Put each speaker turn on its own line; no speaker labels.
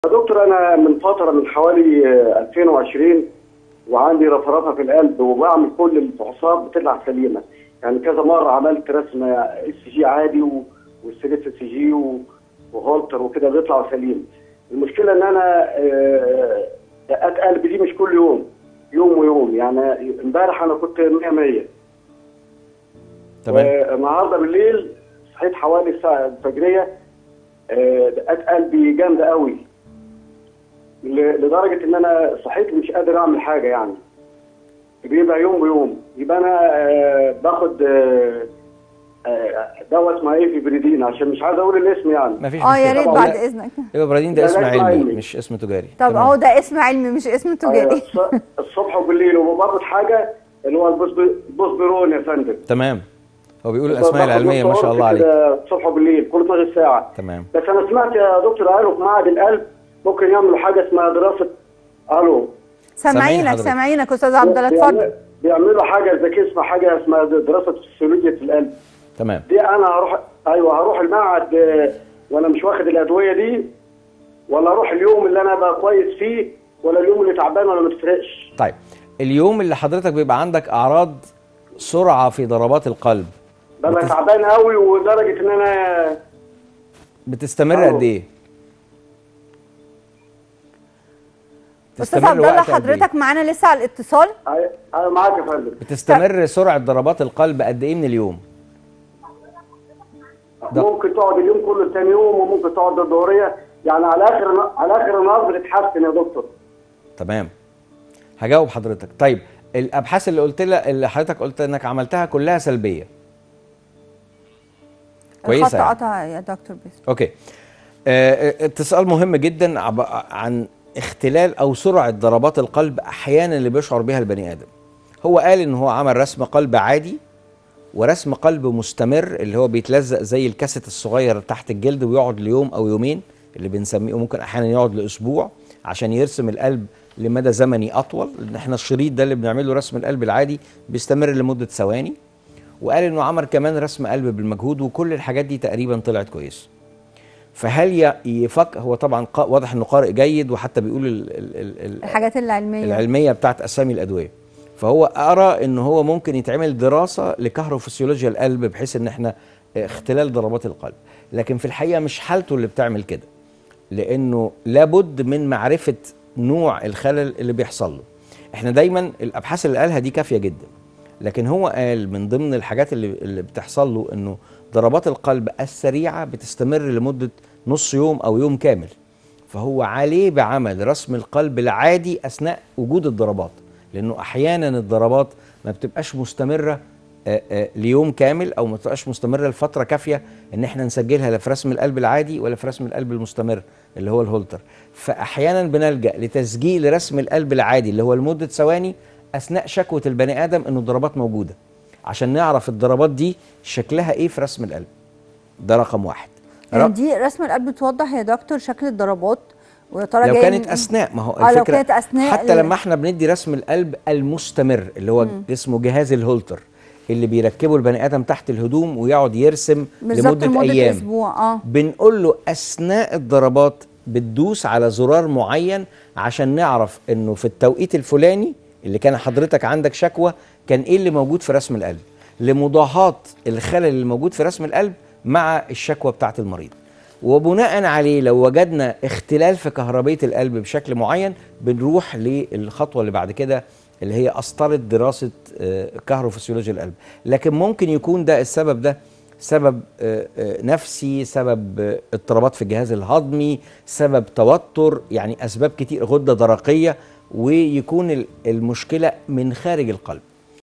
يا دكتور انا من فتره من حوالي آه، 2020 وعندي رفرفه في القلب وبعمل كل الفحوصات بتطلع سليمه يعني كذا مره عملت رسم اس جي عادي و- والسيليس اس جي و- وهولتر وكده بيطلع سليم المشكله ان انا آه، دقات قلبي دي مش كل يوم يوم ويوم يعني امبارح انا كنت 100 100
تمام
والنهارده بالليل صحيت حوالي الساعه الفجريه آه، دقات قلبي جامده قوي ل- لدرجه ان انا صحيت مش قادر اعمل حاجه يعني بيبقى يوم بيوم يبقى انا آه، باخد آه، آه، دواء اسمه ايه فيبريدين عشان مش عايز اقول الاسم يعني
مفيش
اه يا ريت
مشكلة.
بعد
لا،
اذنك
يبقى برادين ده
لا،
اسم
لا، اسم
علمي
علمي.
مش اسم تجاري
طب
تمام.
اهو ده اسم علمي مش اسم
أيوة،
تجاري
الص- الصبح وبالليل وبربط حاجه اللي هو البوسب- البوسبيرون يا فندم
تمام هو بيقول الاسماء
باخد
العلميه ما
نص
شاء
قرص
الله عليك
كده الصبح وبالليل كل 12 ساعه
تمام
بس انا سمعت يا دكتور قالوا في معهد القلب ممكن يعملوا حاجه اسمها دراسه الو
سامعين
سامعينك
حضرتك.
سامعينك استاذ عبد الله
بيعمل-
اتفضل
بيعملوا حاجه زي اسمها حاجه اسمها دراسه فسيولوجيا القلب
تمام
دي انا هروح ايوه هروح المعهد آه، وانا مش واخد الادويه دي ولا اروح اليوم اللي انا بقى كويس فيه ولا اليوم اللي تعبان ولا ما تفرقش
طيب اليوم اللي حضرتك بيبقى عندك اعراض سرعه في ضربات القلب
ببقى
بتس-
تعبان قوي ولدرجه ان انا
بتستمر
أيوه.
قد ايه
استاذ
بتستمر
عبد الله
وقت قد إيه؟
حضرتك معانا لسه على الاتصال
أي- انا معاك يا فندم
بتستمر سرعه ضربات القلب قد ايه من اليوم ده-
ممكن تقعد اليوم كله ثاني يوم وممكن تقعد الظهريه يعني على اخر على اخر النهار بتتحسن يا دكتور
تمام هجاوب حضرتك طيب الابحاث اللي قلت لها اللي حضرتك قلت انك عملتها كلها سلبيه
الخط
كويسه يعني.
قطع يا دكتور بس
اوكي آه، اتصال مهم جدا عب- عن اختلال او سرعه ضربات القلب احيانا اللي بيشعر بها البني ادم هو قال ان هو عمل رسم قلب عادي ورسم قلب مستمر اللي هو بيتلزق زي الكاسيت الصغير تحت الجلد ويقعد ليوم او يومين اللي بنسميه ممكن احيانا يقعد لاسبوع عشان يرسم القلب لمدى زمني اطول لان احنا الشريط ده اللي بنعمله رسم القلب العادي بيستمر لمده ثواني وقال انه عمل كمان رسم قلب بالمجهود وكل الحاجات دي تقريبا طلعت كويسه فهل ي- يفكر هو طبعا قا- واضح انه قارئ جيد وحتى بيقول ال ال ال ال
الحاجات العلميه
العلميه بتاعت اسامي الادويه فهو ارى ان هو ممكن يتعمل دراسه لكهروفسيولوجيا القلب بحيث ان احنا اختلال ضربات القلب لكن في الحقيقه مش حالته اللي بتعمل كده لانه لابد من معرفه نوع الخلل اللي بيحصل له احنا دايما الابحاث اللي قالها دي كافيه جدا لكن هو قال من ضمن الحاجات اللي, اللي بتحصل له انه ضربات القلب السريعه بتستمر لمده نص يوم او يوم كامل فهو عليه بعمل رسم القلب العادي اثناء وجود الضربات لانه احيانا الضربات ما بتبقاش مستمره آه، آه، ليوم كامل او ما بتبقاش مستمره لفتره كافيه ان احنا نسجلها لا في رسم القلب العادي ولا في رسم القلب المستمر اللي هو الهولتر فاحيانا بنلجا لتسجيل رسم القلب العادي اللي هو لمده ثواني اثناء شكوى البني ادم انه الضربات موجوده عشان نعرف الضربات دي شكلها ايه في رسم القلب ده رقم واحد
يعني
رق-
دي رسم القلب بتوضح يا دكتور شكل الضربات ويا ترى
لو
جاي
كانت
من-
اثناء ما هو
اه لو
الفكره
كانت اثناء
حتى
ال-
لما احنا بندي رسم القلب المستمر اللي هو اسمه جهاز الهولتر اللي بيركبه البني ادم تحت الهدوم ويقعد يرسم
بالظبط
لمده
لمده
ايام
اسبوع اه
بنقول له اثناء الضربات بتدوس على زرار معين عشان نعرف انه في التوقيت الفلاني اللي كان حضرتك عندك شكوى كان ايه اللي موجود في رسم القلب لمضاهاة الخلل اللي موجود في رسم القلب مع الشكوى بتاعت المريض وبناء عليه لو وجدنا اختلال في كهربية القلب بشكل معين بنروح للخطوة اللي بعد كده اللي هي أسطرة دراسة آه، كهروفسيولوجيا القلب لكن ممكن يكون ده السبب ده سبب آه، آه، نفسي سبب آه، اضطرابات في الجهاز الهضمي سبب توتر يعني أسباب كتير غدة درقية ويكون ال- المشكلة من خارج القلب